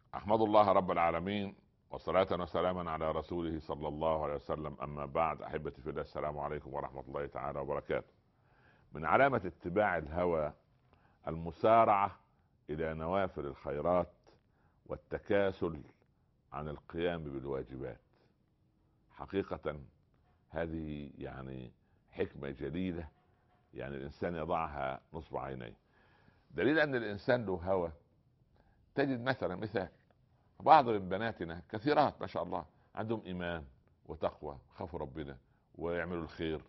احمد الله رب العالمين وصلاة وسلاما على رسوله صلى الله عليه وسلم اما بعد احبتي في الله السلام عليكم ورحمة الله تعالى وبركاته. من علامة اتباع الهوى المسارعة الى نوافل الخيرات والتكاسل عن القيام بالواجبات. حقيقة هذه يعني حكمة جليلة يعني الانسان يضعها نصب عينيه. دليل ان الانسان له هوى تجد مثلا مثال بعض من بناتنا كثيرات ما شاء الله عندهم ايمان وتقوى خافوا ربنا ويعملوا الخير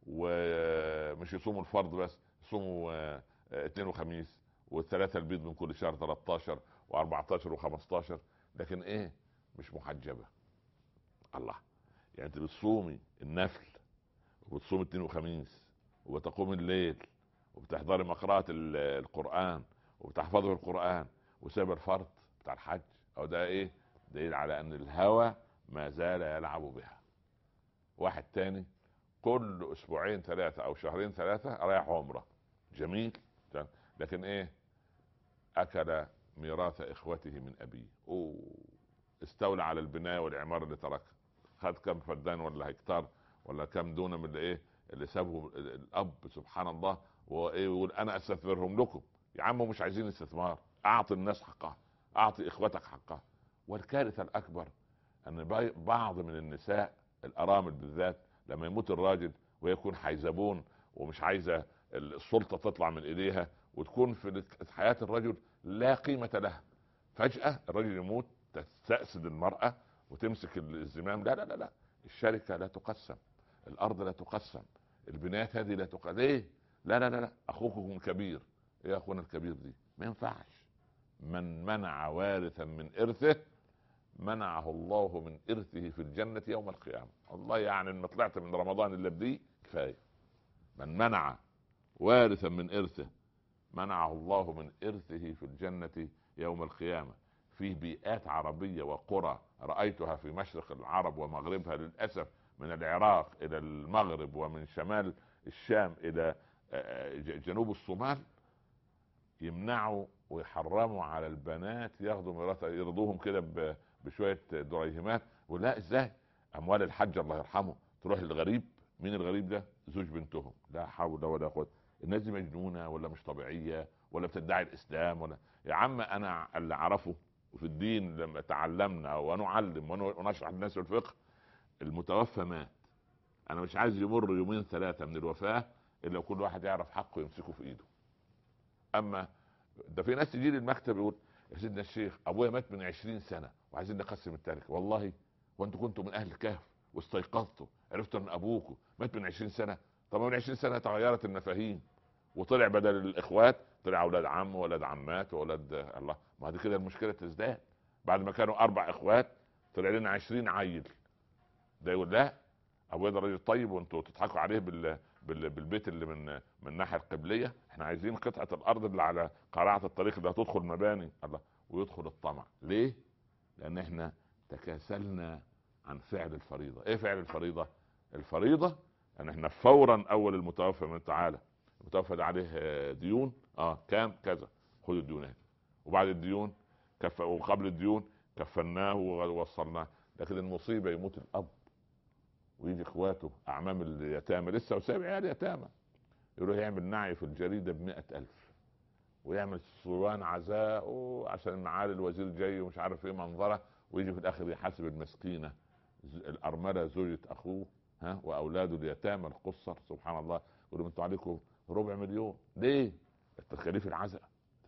ومش يصوموا الفرض بس يصوموا آه، اثنين وخميس والثلاثة البيض من كل شهر 13 و14 و15 لكن ايه مش محجبة الله يعني انت بتصومي النفل وبتصومي اثنين وخميس وبتقوم الليل وبتحضري مقرات القرآن وبتحفظي القرآن وساب الفرض بتاع الحج او ده ايه دليل على ان الهوى ما زال يلعب بها واحد تاني كل اسبوعين ثلاثة او شهرين ثلاثة رايح عمرة جميل لكن ايه اكل ميراث اخوته من ابيه اوه استولى على البناية والعمارة اللي تركها خد كم فدان ولا هكتار ولا كم دونم اللي ايه اللي سابه الاب سبحان الله وايه يقول انا استثمرهم لكم يا عم مش عايزين استثمار اعطي الناس حقها اعطي اخوتك حقها والكارثه الاكبر ان بعض من النساء الارامل بالذات لما يموت الراجل ويكون حيزبون ومش عايزه السلطه تطلع من ايديها وتكون في حياه الرجل لا قيمه لها فجاه الرجل يموت تستأسد المراه وتمسك الزمام لا لا لا لا الشركه لا تقسم الارض لا تقسم البنايات هذه لا تقسم ليه لا لا لا لا اخوكم كبير ايه اخونا الكبير دي ما ينفعش من منع وارثا من ارثه منعه الله من ارثه في الجنه يوم القيامه الله يعني ان طلعت من رمضان اللي بدي كفايه من منع وارثا من ارثه منعه الله من ارثه في الجنه يوم القيامه فيه بيئات عربيه وقرى رايتها في مشرق العرب ومغربها للاسف من العراق الى المغرب ومن شمال الشام الى آه، آه، جنوب الصومال يمنعوا ويحرموا على البنات ياخدوا ميراث يرضوهم كده بشويه دريهمات ولا ازاي اموال الحج الله يرحمه تروح للغريب مين الغريب ده زوج بنتهم لا حول ولا قوه الناس دي مجنونه ولا مش طبيعيه ولا بتدعي الاسلام ولا يا عم انا اللي اعرفه وفي الدين لما تعلمنا ونعلم ونشرح الناس الفقه المتوفى مات انا مش عايز يمر يومين ثلاثه من الوفاه الا كل واحد يعرف حقه يمسكه في ايده اما ده في ناس تجي لي المكتب يقول يا سيدنا الشيخ ابويا مات من عشرين سنه وعايزين نقسم التركه والله وانتم كنتوا من اهل الكهف واستيقظتوا عرفتوا ان ابوكم مات من عشرين سنه طب من عشرين سنه تغيرت المفاهيم وطلع بدل الاخوات طلع اولاد عم واولاد عمات واولاد الله ما دي كده المشكله تزداد بعد ما كانوا اربع اخوات طلع لنا عشرين عيل ده يقول لا ابويا ده راجل طيب وانتوا تضحكوا عليه بال بالبيت اللي من من الناحيه القبليه احنا عايزين قطعه الارض اللي على قرعه الطريق اللي هتدخل مباني الله ويدخل الطمع ليه لان احنا تكاسلنا عن فعل الفريضه ايه فعل الفريضه الفريضه ان احنا فورا اول المتوفى من تعالى المتوفى ده عليه ديون اه كام كذا خد الديون وبعد الديون كف وقبل الديون كفناه ووصلناه لكن المصيبه يموت الاب ويجي اخواته اعمام اليتامى لسه وسابع عيال يتامى يروح يعمل نعي في الجريده ب ألف ويعمل صوان عزاء عشان معالي الوزير جاي ومش عارف ايه منظره ويجي في الاخر يحاسب المسكينه الارمله زوجة اخوه ها واولاده اليتامى القصر سبحان الله يقول انتوا عليكم ربع مليون ليه؟ تكاليف العزاء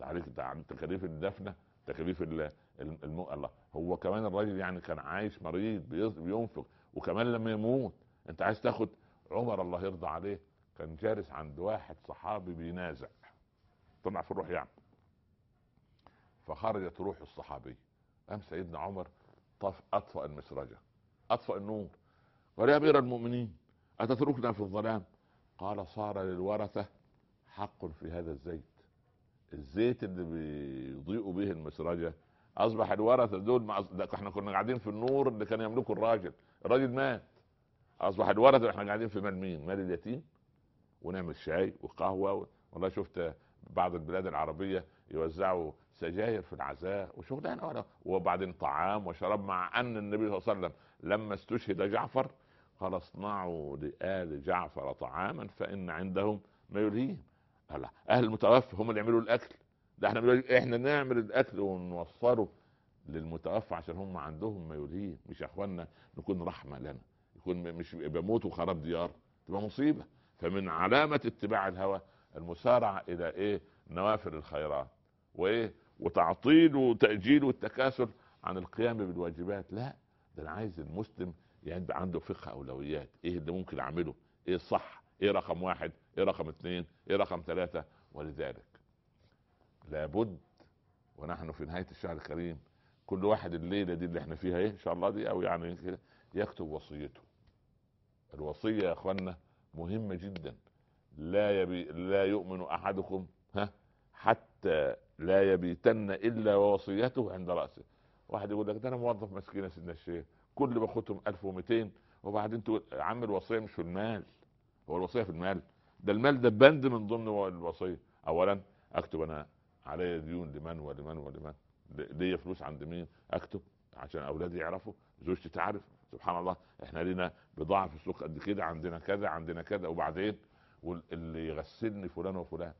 تكاليف الدفنه تكاليف الم... الله هو كمان الراجل يعني كان عايش مريض بينفق وكمان لما يموت انت عايز تاخد عمر الله يرضى عليه كان جالس عند واحد صحابي بينازع طلع في الروح يعني فخرجت روح الصحابي قام سيدنا عمر طف اطفأ المسرجه اطفأ النور قال يا امير المؤمنين اتتركنا في الظلام قال صار للورثه حق في هذا الزيت الزيت اللي بيضيئوا به المسرجه اصبح الورثه دول مع... احنا كنا قاعدين في النور اللي كان يملكه الراجل الراجل مات اصبح الورثه احنا قاعدين في مال مين؟ مال اليتيم ونعمل شاي وقهوه والله شفت بعض البلاد العربيه يوزعوا سجاير في العزاء وشغلانه ولا وبعدين طعام وشراب مع ان النبي صلى الله عليه وسلم لما استشهد جعفر قال اصنعوا لآل جعفر طعاما فإن عندهم ما يلهيهم أهل المتوفى هم اللي يعملوا الأكل ده احنا احنا نعمل الأكل ونوصله للمتوفى عشان هم عندهم ما يلهيهم مش يا اخوانا نكون رحمة لنا يكون مش بيموتوا خراب ديار تبقى مصيبة فمن علامة اتباع الهوى المسارعة إلى إيه نوافل الخيرات وإيه وتعطيل وتأجيل والتكاسل عن القيام بالواجبات لا ده أنا عايز المسلم يعني عنده فقه اولويات ايه اللي ممكن اعمله ايه الصح ايه رقم واحد ايه رقم اثنين ايه رقم ثلاثة ولذلك لابد ونحن في نهاية الشهر الكريم كل واحد الليلة دي اللي احنا فيها ايه ان شاء الله دي او يعني كده يكتب وصيته الوصية يا اخوانا مهمة جدا لا يبي لا يؤمن احدكم ها حتى لا يبيتن الا ووصيته عند راسه واحد يقول لك ده انا موظف مسكين يا سيدنا الشيخ كل ما باخدهم 1200 وبعدين تقول عم الوصيه مش في المال هو الوصيه في المال ده المال ده بند من ضمن الوصيه اولا اكتب انا علي ديون لمن ولمن ولمن ليا فلوس عند مين اكتب عشان اولادي يعرفوا زوجتي تعرف سبحان الله احنا لينا بضاعه في السوق قد كده عندنا كذا عندنا كذا وبعدين واللي يغسلني فلان وفلان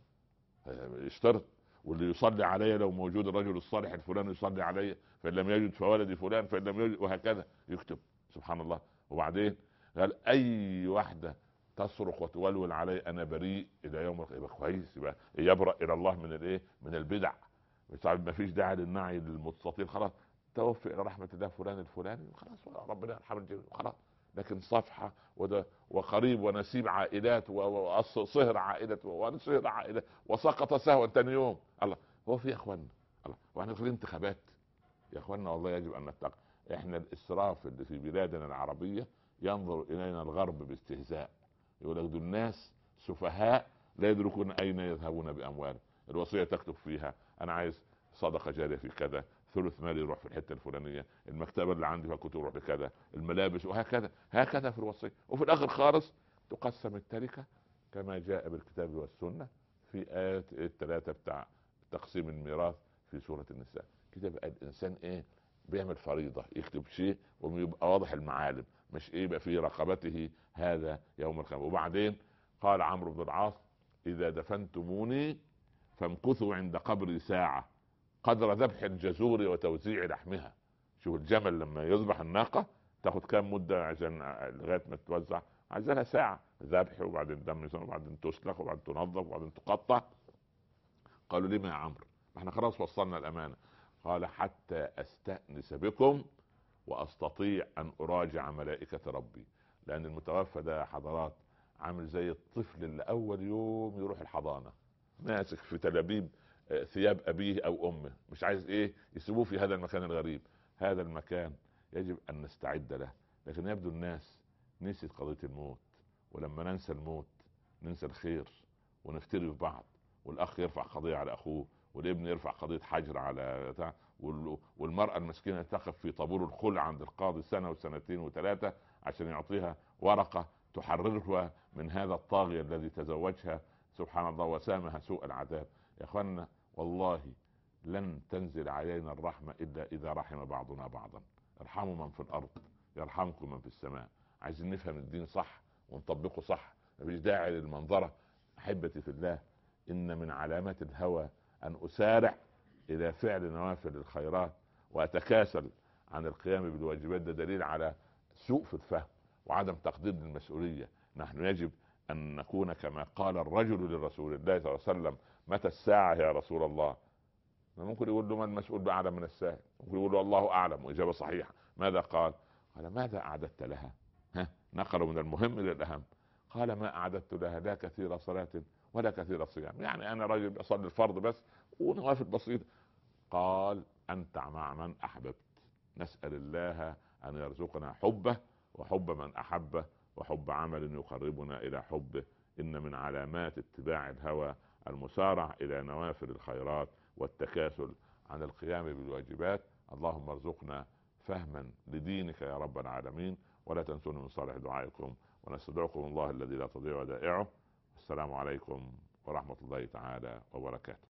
اشترط واللي يصلي علي لو موجود الرجل الصالح الفلاني يصلي علي فان لم يجد فولدي فلان فان لم يجد وهكذا يكتب سبحان الله وبعدين قال اي واحده تصرخ وتولول علي انا بريء الى يوم يبقى كويس يبقى يبرأ الى الله من الايه؟ من البدع ما فيش داعي للنعي للمستطيل خلاص توفي الى رحمه الله فلان الفلاني خلاص ربنا يرحم الجميع خلاص لكن صفحه وده وقريب ونسيب عائلات وصهر عائله وصهر عائله وسقط سهوا ثاني يوم الله هو في يا اخوانا الله واحنا في الانتخابات يا اخوانا والله يجب ان نتقى احنا الاسراف اللي في بلادنا العربيه ينظر الينا الغرب باستهزاء يقول لك دول ناس سفهاء لا يدركون اين يذهبون باموالهم الوصيه تكتب فيها انا عايز صدقه جاريه في كذا ثلث مالي يروح في الحته الفلانيه المكتبه اللي عندي فيها كتب يروح لكذا الملابس وهكذا هكذا في الوصيه وفي الاخر خالص تقسم التركه كما جاء بالكتاب والسنه في ايات الثلاثه بتاع تقسيم الميراث في سوره النساء كده بقى الانسان ايه بيعمل فريضه يكتب شيء ويبقى واضح المعالم مش ايه يبقى في رقبته هذا يوم القيامه وبعدين قال عمرو بن العاص اذا دفنتموني فامكثوا عند قبري ساعه قدر ذبح الجزور وتوزيع لحمها شوف الجمل لما يذبح الناقة تاخد كام مدة عشان لغاية ما تتوزع عايزة لها ساعة ذبح وبعدين دم وبعدين تسلخ وبعدين تنظف وبعدين تقطع قالوا لما يا عمرو احنا خلاص وصلنا الأمانة قال حتى أستأنس بكم وأستطيع أن أراجع ملائكة ربي لأن المتوفى ده حضرات عامل زي الطفل اللي أول يوم يروح الحضانة ماسك في تلابيب ثياب ابيه او امه مش عايز ايه يسيبوه في هذا المكان الغريب هذا المكان يجب ان نستعد له لكن يبدو الناس نسيت قضيه الموت ولما ننسى الموت ننسى الخير ونفتري في بعض والاخ يرفع قضيه على اخوه والابن يرفع قضيه حجر على بتاع والمراه المسكينه تقف في طابور الخلع عند القاضي سنه وسنتين وثلاثه عشان يعطيها ورقه تحررها من هذا الطاغيه الذي تزوجها سبحان الله وسامها سوء العذاب يا اخوانا والله لن تنزل علينا الرحمة إلا إذا رحم بعضنا بعضا ارحموا من في الأرض يرحمكم من في السماء عايزين نفهم الدين صح ونطبقه صح مفيش داعي للمنظرة أحبتي في الله إن من علامات الهوى أن أسارع إلى فعل نوافل الخيرات وأتكاسل عن القيام بالواجبات ده دليل على سوء في الفهم وعدم تقدير المسؤولية نحن يجب أن نكون كما قال الرجل لرسول الله صلى الله عليه وسلم متى الساعة يا رسول الله ممكن يقول له ما المسؤول بأعلم من السائل ممكن يقول له الله أعلم وإجابة صحيحة ماذا قال قال ماذا أعددت لها ها نقلوا من المهم إلى الأهم قال ما أعددت لها لا كثير صلاة ولا كثير صيام يعني أنا رجل أصلي الفرض بس ونوافل بسيطة قال أنت مع من أحببت نسأل الله أن يرزقنا حبه وحب من أحبه وحب عمل يقربنا إلى حبه إن من علامات اتباع الهوى المسارع الى نوافل الخيرات والتكاسل عن القيام بالواجبات اللهم ارزقنا فهما لدينك يا رب العالمين ولا تنسونا من صالح دعائكم ونستدعكم الله الذي لا تضيع ودائعه السلام عليكم ورحمه الله تعالى وبركاته